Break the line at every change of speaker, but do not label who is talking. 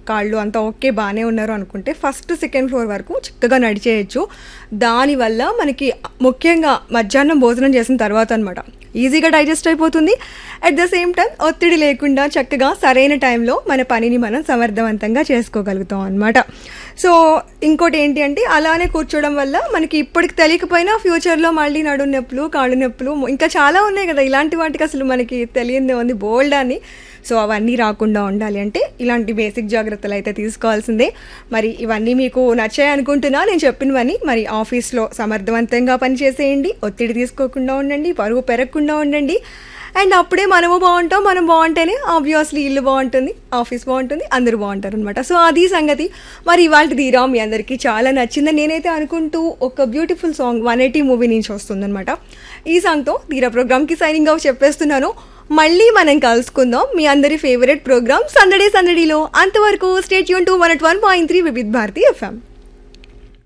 కాళ్ళు అంతా ఓకే బాగానే ఉన్నారు అనుకుంటే ఫస్ట్ సెకండ్ ఫ్లోర్ వరకు చక్కగా నడిచేయచ్చు దానివల్ల మనకి ముఖ్యంగా మధ్యాహ్నం భోజనం చేసిన తర్వాత అనమాట ఈజీగా డైజెస్ట్ అయిపోతుంది అట్ ద సేమ్ టైం ఒత్తిడి లేకుండా చక్కగా సరైన టైంలో మన పనిని మనం సమర్థవంతంగా చేసుకోగలుగుతాం అనమాట సో ఇంకోటి ఏంటి అంటే అలానే కూర్చోవడం వల్ల మనకి ఇప్పటికి తెలియకపోయినా ఫ్యూచర్లో మళ్ళీ నడు నొప్పులు కాళ్ళు నొప్పులు ఇంకా చాలా ఉన్నాయి కదా ఇలాంటి వాటికి అసలు మనకి తెలియదే ఉంది బోల్డ్ అని సో అవన్నీ రాకుండా ఉండాలి అంటే ఇలాంటి బేసిక్ జాగ్రత్తలు అయితే తీసుకోవాల్సిందే మరి ఇవన్నీ మీకు నచ్చాయి అనుకుంటున్నా నేను చెప్పినవని మరి ఆఫీస్లో సమర్థవంతంగా పనిచేసేయండి ఒత్తిడి తీసుకోకుండా ఉండండి పరుగు పెరగకుండా ఉండండి అండ్ అప్పుడే మనము బాగుంటాం మనం బాగుంటేనే ఆబ్వియస్లీ ఇల్లు బాగుంటుంది ఆఫీస్ బాగుంటుంది అందరూ బాగుంటారు అనమాట సో అది సంగతి మరి ఇవాళ తీరా మీ అందరికీ చాలా నచ్చిందని నేనైతే అనుకుంటూ ఒక beautiful song one eighty movie నుంచి వస్తుందన్నమాట ఈ సాంగ్తో తీరా ప్రోగ్రామ్కి సైనింగ్ ఆఫ్ చెప్పేస్తున్నాను మళ్ళీ మనం కలుసుకుందాం మీ అందరి ఫేవరెట్ ప్రోగ్రామ్ సందడే సందడిలో అంతవరకు స్టేట్ యూన్ two one one point three Vividh Bharati FM